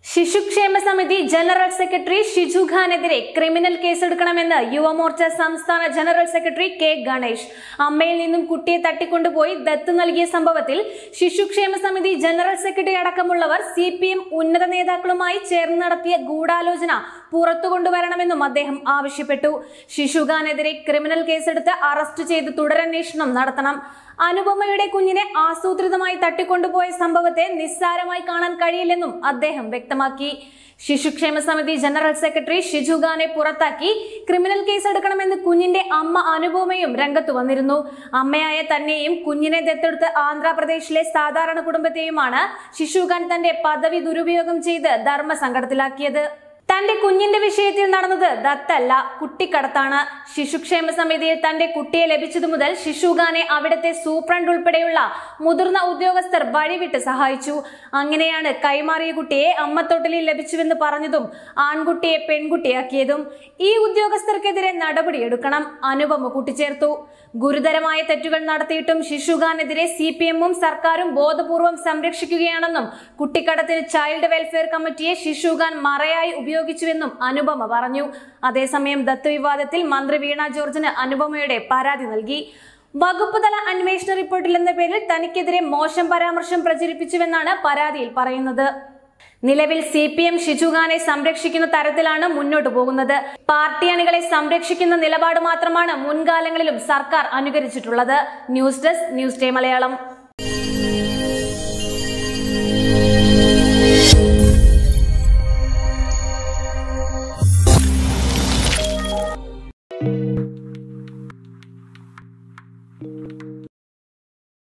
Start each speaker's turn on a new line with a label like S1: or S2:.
S1: ശിശുക്ഷേമ സമിതി general secretary Shiju ഖാനെതിരെ ക്രിമിനൽ കേസെടുക്കണമെന്ന് യുവമോർച്ച സംസ്ഥാന ജനറൽ സെക്രട്ടറി കെ ഗണേഷ് അമ്മയിൽ നിന്നും കുട്ടിയെ തട്ടിക്കൊണ്ടുപോയി ദത്ത് നൽകിയ സംഭവത്തിൽ ശിശുക്ഷേമ സമിതി ജനറൽ സെക്രട്ടറി അടക്കമുള്ളവർ സി പി എം ഉന്നത നേതാക്കളുമായി ചേർന്ന് നടത്തിയ ഗൂഢാലോചന പുറത്തു കൊണ്ടുവരണമെന്നും അദ്ദേഹം ആവശ്യപ്പെട്ടു ശിശുഖാനെതിരെ ക്രിമിനൽ കേസെടുത്ത് അറസ്റ്റ് ചെയ്ത് തുടരന്വേഷണം നടത്തണം അനുപമയുടെ കുഞ്ഞിനെ ആസൂത്രിതമായി തട്ടിക്കൊണ്ടുപോയ സംഭവത്തെ നിസ്സാരമായി കാണാൻ കഴിയില്ലെന്നും അദ്ദേഹം വ്യക്തമാക്കി ശിശുക്ഷേമ സമിതി ജനറൽ സെക്രട്ടറി ഷിജുഖാനെ പുറത്താക്കി ക്രിമിനൽ കേസ് എടുക്കണമെന്ന് കുഞ്ഞിന്റെ അമ്മ അനുപമയും രംഗത്ത് വന്നിരുന്നു അമ്മയായ തന്നെയും കുഞ്ഞിനെ ദത്തെടുത്ത് ആന്ധ്രാപ്രദേശിലെ സാധാരണ കുടുംബത്തെയുമാണ് ശിശുഖാൻ തന്റെ പദവി ദുരുപയോഗം ചെയ്ത് ധർമ്മസങ്കടത്തിലാക്കിയത് തന്റെ കുഞ്ഞിന്റെ വിഷയത്തിൽ നടന്നത് ദത്തല്ല കുട്ടിക്കടത്താണ് ശിശുക്ഷേമ സമിതിയിൽ തന്റെ കുട്ടിയെ ലഭിച്ചതു മുതൽ ശിശുഖാനെ അവിടുത്തെ സൂപ്രണ്ട് ഉൾപ്പെടെയുള്ള മുതിർന്ന ഉദ്യോഗസ്ഥർ വഴിവിട്ട് സഹായിച്ചു അങ്ങനെയാണ് കൈമാറിയ കുട്ടിയെ അമ്മത്തൊട്ടിലിൽ ലഭിച്ചുവെന്ന് പറഞ്ഞതും ആൺകുട്ടിയെ പെൺകുട്ടിയാക്കിയതും ഈ ഉദ്യോഗസ്ഥർക്കെതിരെ നടപടിയെടുക്കണം അനുപമ കൂട്ടിച്ചേർത്തു ഗുരുതരമായ തെറ്റുകൾ നടത്തിയിട്ടും ശിശുഖാനെതിരെ സി പി എമ്മും സർക്കാരും ബോധപൂർവം സംരക്ഷിക്കുകയാണെന്നും കുട്ടിക്കടത്തിന് ചൈൽഡ് വെൽഫെയർ കമ്മിറ്റിയെ ശിശുഖാൻ മറയായി ഉപയോഗിച്ചുവെന്നും അനുപമ പറഞ്ഞു അതേസമയം ദത്ത് വിവാദത്തിൽ മന്ത്രി വീണ ജോർജിന് അനുപമയുടെ പരാതി നൽകി വകുപ്പ് തല അന്വേഷണ റിപ്പോർട്ടിൽ എന്ന പേരിൽ തനിക്കെതിരെ മോശം പരാമർശം പ്രചരിപ്പിച്ചുവെന്നാണ് പരാതിയിൽ പറയുന്നത് നിലവിൽ സി പി എം ഷിജുഖാനെ സംരക്ഷിക്കുന്ന തരത്തിലാണ് മുന്നോട്ടു പോകുന്നത് പാർട്ടി അണികളെ സംരക്ഷിക്കുന്ന നിലപാട് മാത്രമാണ് മുൻകാലങ്ങളിലും സർക്കാർ അനുകരിച്ചിട്ടുള്ളത് news desk news day Malayalam